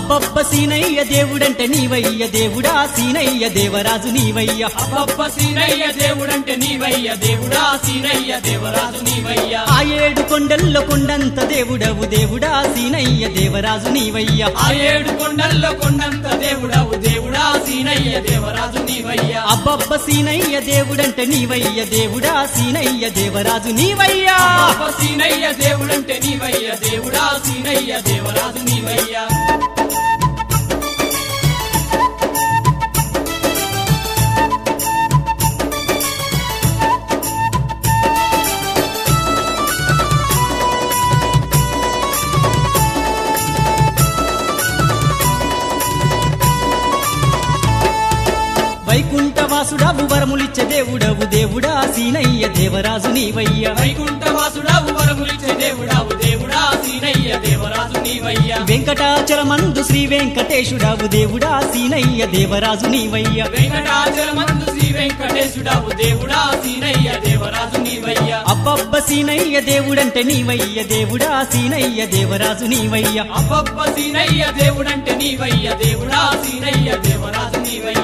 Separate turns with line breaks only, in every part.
అబ్బబ్బ సీనయ్య దేవుడంటే నీవయ్య దేవుడా సీనయ్య దేవరాజు నీవయ్య
అబ్బబ్బ సీనయ్య దేవుడంటే నీవయ్య దేవుడా సీనయ్య దేవరాజు నీవయ్య
ఆ ఏడు కొండల్లో కొండంత దేవుడవు దేవుడా సీనయ్య దేవరాజు నీవయ్య
ఆ ఏడు కొండల్లో కొండంత దేవుడవు దేవుడా సీనయ్య దేవరాజు నీవయ్య
అబ్బబ్బ సీనయ్య దేవుడంటే నీవయ్య దేవుడా సీనయ్య దేవరాజు నీవయ్యా
అబ్బబ్బ సీనయ్య దేవుడంటే నీవయ్య దేవుడా సీనయ్య దేవరాజు నీవయ్య
వైకుంఠవాసుడవు వరములిచ్చే దేవుడవు దేవుడా సీనయ్య దేవరాజు నీవయ్య
వైకుంఠవాసుడవు వరములిచ్చే దేవుడావు దేవుడా సీనయ్య దేవరాజు నీవయ్య
వెంకటాచలమందు శ్రీ వెంకటేశుడవు దేవుడా సీనయ్య దేవరాజు నీవయ్య
వెంకటాచలమందు శ్రీ వెంకటేశుడవు దేవుడా సీనయ్య దేవరాజు నీవయ్య
అబ్బబ్బ సీనయ్య దేవుడంటే నీవయ్య దేవుడా సీనయ్య దేవరాజు నీవయ్య
అబ్బబ్బ సీనయ్య దేవుడంటే నీవయ్య దేవుడా సీనయ్య దేవరాజు నీవయ్య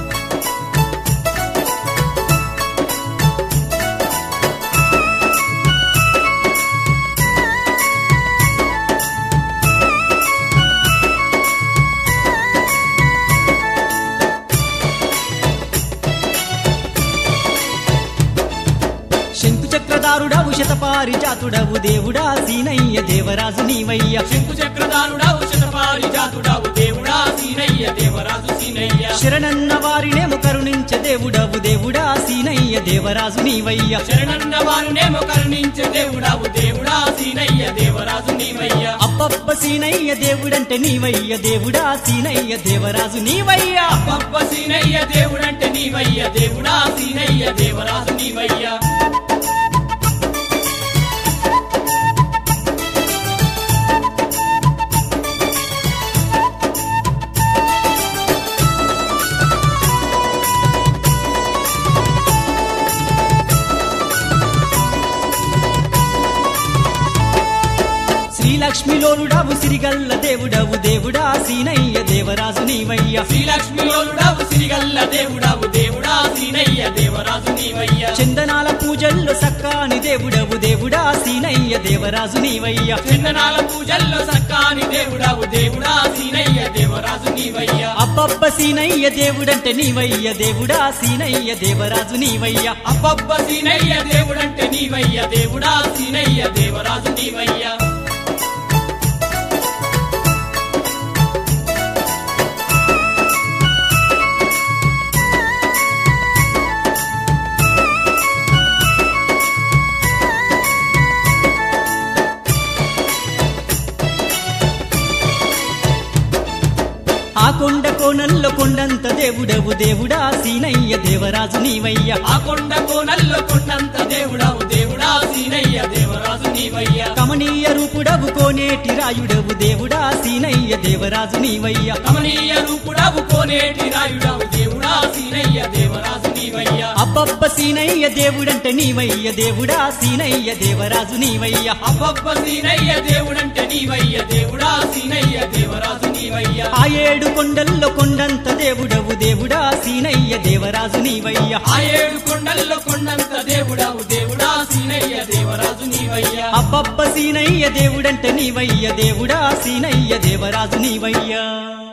శంకు చక్రధారుడవు శతపారిజాతుడవు దేవుడా సీనయ్య దేవరాజు నీవయ్య
శంకు చక్రధారుడవు శతపారిజాతుడవు దేవుడా సీనయ్య దేవరాజు సీనయ్య
శరణన్న వారినేము కరుణించే దేవుడవు దేవుడా సీనయ్య దేవరాజు నీవయ్య
శరణన్న వారినేమో కరుణించే దేవుడావు దేవుడా సీనయ్య దేవరాజు నీవయ్య
అబ్బబ్బ సీనయ్య దేవుడంటే నీవయ్య దేవుడా సీనయ్య దేవరాజు నీవయ్య
అబ్బబ్బ సీనయ్య దేవుడంటే నీవయ్య దేవుడా సీనయ్య దేవరాజు నీవయ్య
శ్రీలక్ష్మిలోనుడవు సిరిగల్ల దేవుడవు దేవుడా సీనయ్య దేవరాజు నీవయ్య
శ్రీలక్ష్మిలోనుడవు సిరిగల్ల దేవుడావు దేవుడా సీనయ్య దేవరాజు నీవయ్య
చందనాల పూజల్లో సక్కాని దేవుడవు దేవుడా సీనయ్య దేవరాజు నీవయ్య
చందనాల పూజల్లో సక్కాని దేవుడావు దేవుడా సీనయ్య దేవరాజు నీవయ్య
అబ్బబ్బ సీనయ్య దేవుడంటే నీవయ్య దేవుడా సీనయ్య దేవరాజు నీవయ్య
అబ్బబ్బ సీనయ్య దేవుడంటే నీవయ్య దేవుడా సీనయ్య దేవరాజు నీవయ్య
ఆ కొండ కోణంలో కొండంత దేవుడవు దేవుడా సీనయ్య దేవరాజు నీవయ్య
ఆ కొండ కోనల్లో కొండంత దేవుడావు దేవుడా సీనయ్య దేవరాజు నీవయ్య
కమనీయ రూపుడవు కోనేటి రాయుడవు దేవుడా సీనయ్య దేవరాజు నీవయ్య
కమనీయ రూపుడావు కోనేటి రాయుడావు దేవుడా సీనయ్య దేవరాజు నీవయ్య
అబ్బబ్బ సీనయ్య దేవుడంటే నీవయ్య దేవుడా సీనయ్య దేవరాజు నీవయ్య
అబ్బబ్బ సీనయ్య దేవుడంటే నీవయ్య దేవుడా సీనయ్య దేవరాజు నీవయ్య
ఆ ఏడు కొండల్లో కొండంత దేవుడవు దేవుడా సీనయ్య దేవరాజు నీవయ్య
ఆ ఏడు కొండల్లో కొండంత దేవుడావు దేవుడా సీనయ్య దేవరాజు నీవయ్య
అబ్బబ్బ సీనయ్య దేవుడంటే నీవయ్య దేవుడా సీనయ్య దేవరాజు నీవయ్య